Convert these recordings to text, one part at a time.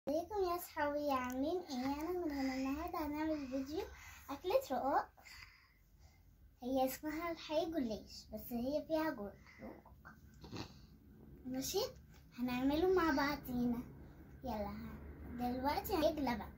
ازيكم يا صحابي عاملين ايه انا من هنا النهارده هنعمل فيديو اكلة رقاق هي اسمها الحي جلاش بس هي فيها جر رقاق ماشي هنعمله مع بعضينا يلا ه- دلوقتي هنحتاج لبن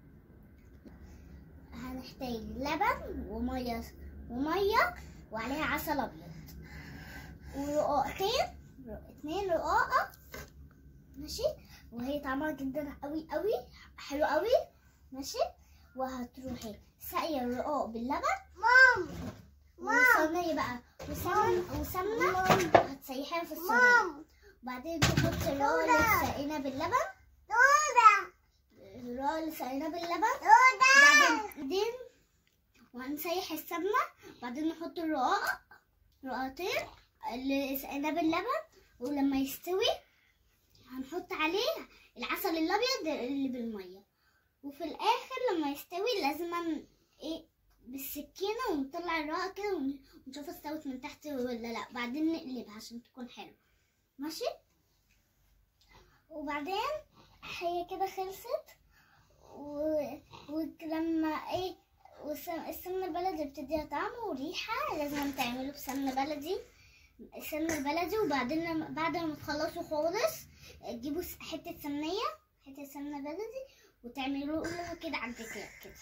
هنحتاج لبن وميه وميه وعليها عسل ابيض ورقاقتين رق- اتنين رقاقه ماشي وهي طعمها جدا قوي قوي حلو قوي ماشي وهتروحي ساقيه الرقاق باللبن مام وصينيه بقى وسمنه وسمنه هتسيحيها في الصينيه مام بعدين تحطي الرقاق اللي سقيناه باللبن دودة الرقاق اللي سقيناه باللبن دودة بعدين وهنسيح السمنه بعدين نحط الرقاق رقاقتين اللي سقيناه باللبن ولما يستوي هنحط عليه العسل الابيض اللي بالميه وفي الاخر لما يستوي لازم ايه بالسكينه ونطلع الرقاق كده ون- ونشوف استوت من تحت ولا لا بعدين نقلبها عشان تكون حلوه ماشي وبعدين هي كده خلصت و... ولما ايه والسم- السمنه البلدي بتديها طعم وريحه لازم تعمله بسمنه بلدي السمنه البلدي وبعدين لما بعد ما تخلصوا خالص تجيبوا س- حته سمنيه حته سمنه بلدي وتعملوا لها كده على البتاع كده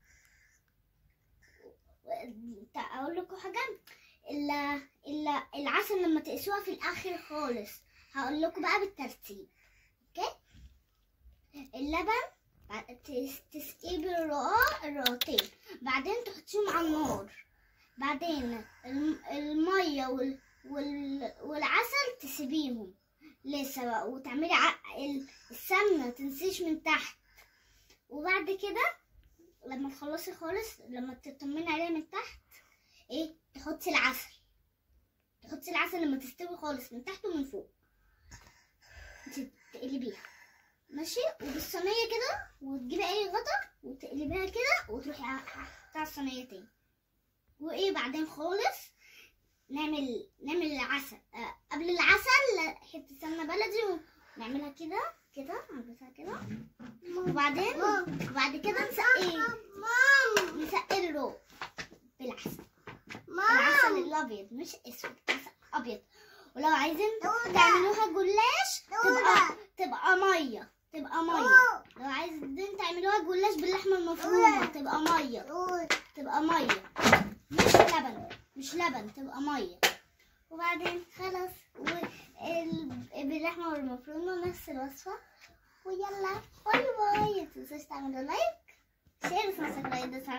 و- تع- اقول لكم حاجه الا الا العسل لما تقسوها في الاخر خالص هقول لكم بقى بالترتيب اوكي اللبن بعد- تس- تسقيه بالرقاق الرقاقتين بعدين تحطيهم على النار بعدين الم- الميه وال وال والعسل تسيبيهم لسه بقى وتعملي ع- ال- السمنه تنسيش من تحت وبعد كده لما تخلصي خالص لما تطمني عليها من تحت ايه تحطي العسل تحطي العسل لما تستوي خالص من تحت ومن فوق انت تقلبيها ماشي وبالصينيه كده وتجيبي اي غطا وتقلبيها كده وتروحي ع- حاطاها على الصينيه تاني وايه بعدين خالص نعمل نعمل العسل آه قبل العسل حته سمنه بلدي ونعملها كده كده نعملها كده وبعدين وبعد كده نسقيه مام نسقي الرو بالعسل مام العسل الابيض مش اسود عسل ابيض ولو عايزين دودة. تعملوها جلاش تبقى دودة. تبقى ميه تبقى ميه لو عايزين تعملوها جلاش باللحمه المفرومه تبقى ميه دودة تبقى ميه مش لبن مش لبن تبقى ميه وبعدين خلاص وال... باللحمه والمفرومه نفس الوصفه ويلا باي باي متنسوش تعملوا لايك شير وسبسكرايب